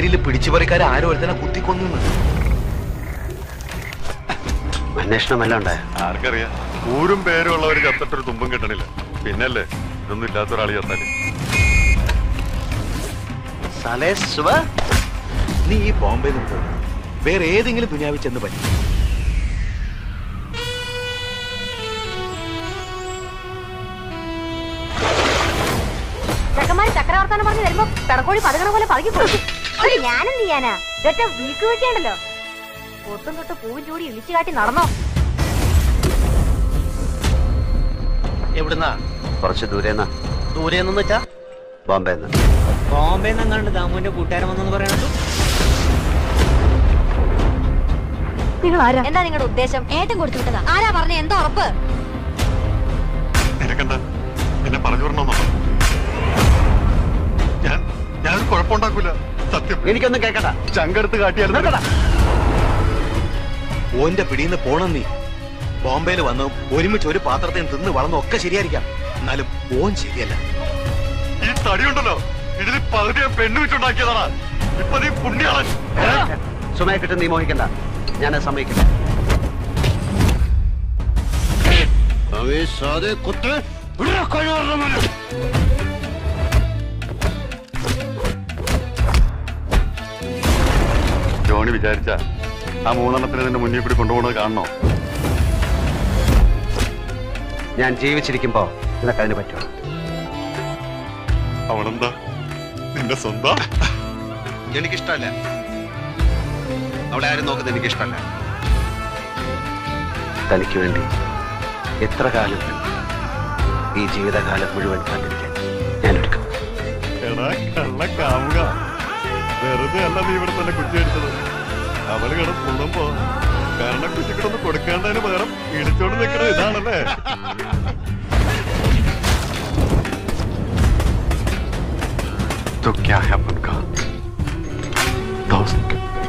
പേരിൽ പിടിച്ചുപറിക്കാരെ ആരോ ഒരുത്തനെ കുത്തിക്കൊന്നു അന്വേഷണം എല്ലാം ഉണ്ടായ ആർക്കറിയാം ഊരും പേരും ഉള്ളവർ ചത്തിട്ടൊരു തുമ്പും കിട്ടണില്ല പിന്നല്ലേ ഇതൊന്നും ഇല്ലാത്ത ഒരാൾ ചത്താല് സാലേ സുബ നീ ഈ ബോംബെ നിന്ന് പോകും വേറെ ഏതെങ്കിലും ദുനിയാവിൽ ചെന്ന് പറ്റും ചെക്കന്മാര് ചക്രവർത്താനം പറഞ്ഞ് വരുമ്പോ കടക്കോഴി പതുകണ പോലെ പതുക്കി കൊടുക്കും ഞാനും ചെയ്യാനാ ഒറ്റ വീക്ക് വീഴ്ചയുണ്ടല്ലോ പൊട്ടും തൊട്ട് പൂവും ചൂടി ഇളിച്ചു കാട്ടി നടന്നോ എവിടുന്നാ കുറച്ച് ദൂരേന്നാ ദൂരെ നിന്ന് വെച്ചാ ബോംബെ ബോംബെ നിന്നങ്ങാണ്ട് ദാമുവിന്റെ കൂട്ടുകാരൻ വന്നെന്ന് പറയണത് നിങ്ങൾ ആരാ എന്താ നിങ്ങളുടെ ഉദ്ദേശം ഏട്ടൻ കൊടുത്തു വിട്ടതാ ആരാ പറഞ്ഞ എന്താ ഉറപ്പ് നിനക്കെന്താ എന്നെ പറഞ്ഞു വിടണമെന്നോ ഞാൻ ഞാൻ കുഴപ്പമുണ്ടാക്കൂല സത്യം എനിക്കൊന്നും കേൾക്കണ്ട ചങ്കെടുത്ത് കാട്ടിയാലും ഓന്റെ പിടിന്ന് പോണം നീ ബോംബെയിൽ വന്ന് ഒരുമിച്ച് ഒരു പാത്രത്തിൽ തിന്ന് വളർന്ന് ഒക്കെ ശരിയായിരിക്കാം എന്നാലും ഓൻ ശരിയല്ല ഈ തടിയുണ്ടല്ലോ ഇതിൽ പകുതി ഞാൻ പെണ്ണ് വെച്ചുണ്ടാക്കിയതാണ് ഇപ്പൊ നീ പുണ്യാളൻ സുമയെ കിട്ടും നീ മോഹിക്കണ്ട ഞാൻ സമ്മതിക്കില്ല ജോണി വിചാരിച്ച ആ മൂന്നെണ്ണത്തിന് നിന്റെ മുന്നിൽ കൂടി കൊണ്ടുപോകുന്നത് കാണണോ ഞാൻ ജീവിച്ചിരിക്കുമ്പോ നിനക്കതിന് പറ്റുമോ അവളെന്താ നിന്റെ സ്വന്തം എനിക്കിഷ്ടമല്ല അവളെ ആരും നോക്കുന്നത് എനിക്കിഷ്ടമല്ല തനിക്ക് വേണ്ടി എത്ര കാലം വേണം ഈ ജീവിതകാലം മുഴുവൻ കാത്തിരിക്കാൻ ഞാൻ എടുക്കും എടാ കള്ള കാമുക വെറുതെ അല്ല നീ ഇവിടെ തന്നെ കുറ്റി അടിച്ചത് അവള് കിടന്നുള്ളപ്പോ കാരണം കുറ്റി കിടന്ന് കൊടുക്കേണ്ടതിന് പകരം ഇടിച്ചോണ്ട് നിൽക്കണത് ഇതാണല്ലേ तो क्या है उनका दोस्त